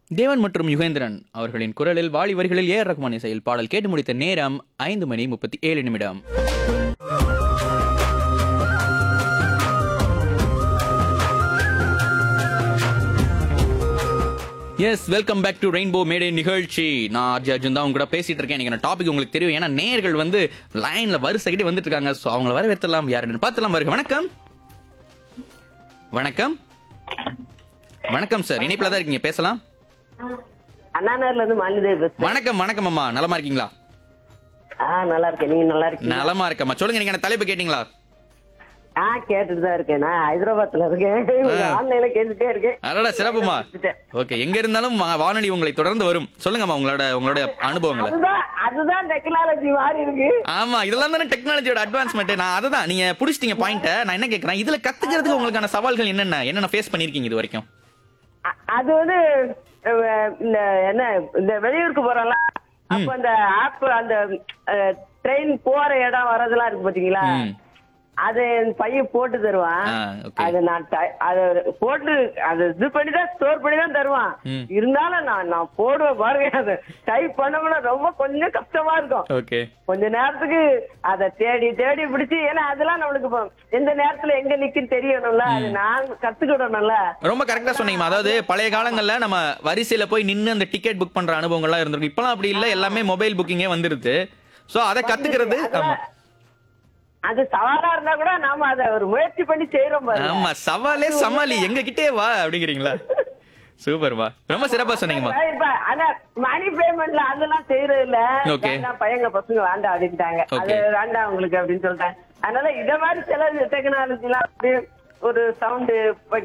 தேவன் மற்றும் யுகேந்திரன் அவர்களின் குரலில் வாலி வரிகளில் ஏ ஆர் ரஹ்மான் இசையில் பாடல் கேட்டு முடித்த நேரம் ஐந்து மணி முப்பத்தி ஏழு நிமிடம் yes welcome back to rainbow May Day நிகழ்ச்சி நான் ஆர்ஜி அர்ஜுன் தான் உங்க கூட பேசிட்டு இருக்கேன் எனக்கு டாபிக் உங்களுக்கு தெரியும் ஏன்னா நேயர்கள் வந்து லைன்ல வரிசைக்கிட்டே வந்துட்டு இருக்காங்க ஸோ அவங்கள வரவேற்றலாம் யாருன்னு பார்த்துலாம் பாருங்க வணக்கம் வணக்கம் வணக்கம் சார் இணைப்பில் தான் இருக்கீங்க பேசலாம் அண்ணாநகர்ல இருந்து மாலிதேவி பேசுறேன் வணக்கம் வணக்கம் அம்மா நலமா இருக்கீங்களா ஆ நல்லா இருக்கேன் நீங்க நல்லா இருக்கீங்க நலமா இருக்கம்மா சொல்லுங்க நீங்க என்ன தலைப்பு கேட்டீங்களா ஆ கேட்டுட்டு தான் இருக்கேன் நான் ஹைதராபாத்ல இருக்கேன் ஆன்லைன்ல கேட்டுட்டே இருக்கேன் அடடா சிறப்புமா ஓகே எங்க இருந்தாலும் வா- வானொலி உங்களை தொடர்ந்து வரும் சொல்லுங்கம்மா உங்களோட உங்களோட அனுபவங்களை அதுதான் அதுதான் டெக்னாலஜி மாறி இருக்கு ஆமா இதெல்லாம் தானே டெக்னாலஜியோட அட்வான்ஸ்மெண்ட் நான் அதுதான் நீங்க புடிச்சிட்டீங்க பாயிண்ட நான் என்ன கேக்குறேன் இதுல கத்துக்கிறதுக்கு உங்களுக்கான சவால்கள் என்னென்ன என்னென்ன ஃபேஸ் பண்ணிருக்கீங்க இது வரைக்கும் அ- அது வந்து அஹ், இந்த என்ன இந்த வெளியூருக்கு போறோம்ல அப்ப அந்த ஆப் அந்த ட்ரெயின் போற இடம் வரதெல்லாம் இருக்கு பாத்தீங்களா ம். அது என் பையன் போட்டு தருவான் ஆ, okay. அது நான் டை- அது போட்டு அது இது பண்ணி தான் ஸ்டோர் பண்ணி தான் தருவான் ம். இருந்தாலும் நான் நான் போடுவேன் பாருங்க அதை டைப் பண்ணோம்னா ரொம்ப கொஞ்சம் கஷ்டமா இருக்கும் ஓகே கொஞ்ச நேரத்துக்கு அத தேடி தேடி பிடிச்சு ஏன்னா அதெல்லாம் நம்மளுக்கு இப்போ எந்த நேரத்துல எங்க நிக்குன்னு தெரியணும்ல அது நான் கத்துக்கிடணும்ல ரொம்ப கரெக்டா சொன்னீங்கம்மா அதாவது பழைய காலங்கள்ல நம்ம வரிசையில போய் நின்னு அந்த டிக்கெட் புக் பண்ற அனுபவங்கள்லாம் இருந்திருக்கும் இப்பலாம் அப்படி இல்ல எல்லாமே மொபைல் புக்கிங்கே வந்துருது சோ அதை கத்துக்கிறது ஆமா அது சவாலா இருந்தா கூட நாம அத ஒரு முயற்சி பண்ணி செய்யறோம் பாருங்க ஆமா சவாலே சமாளி எங்க கிட்டே வா அப்படிங்கிறீங்களா சூப்பர்வா ரொம்ப சிறப்பா சொன்னீங்கம்மா இப்ப ஆனா மணி பேமெண்ட்ல அதெல்லாம் செய்யறது இல்ல Okay. வேண்டாம், பையங்க பசங்க வேண்டாம் அப்படின்ட்டாங்க அது Okay. வேண்டாம் உங்களுக்கு அப்படின்னு சொல்லிட்டாங்க அதனால இத மாதிரி சில டெக்னாலஜி எல்லாம் அப்படியே ஒரு சவுண்ட்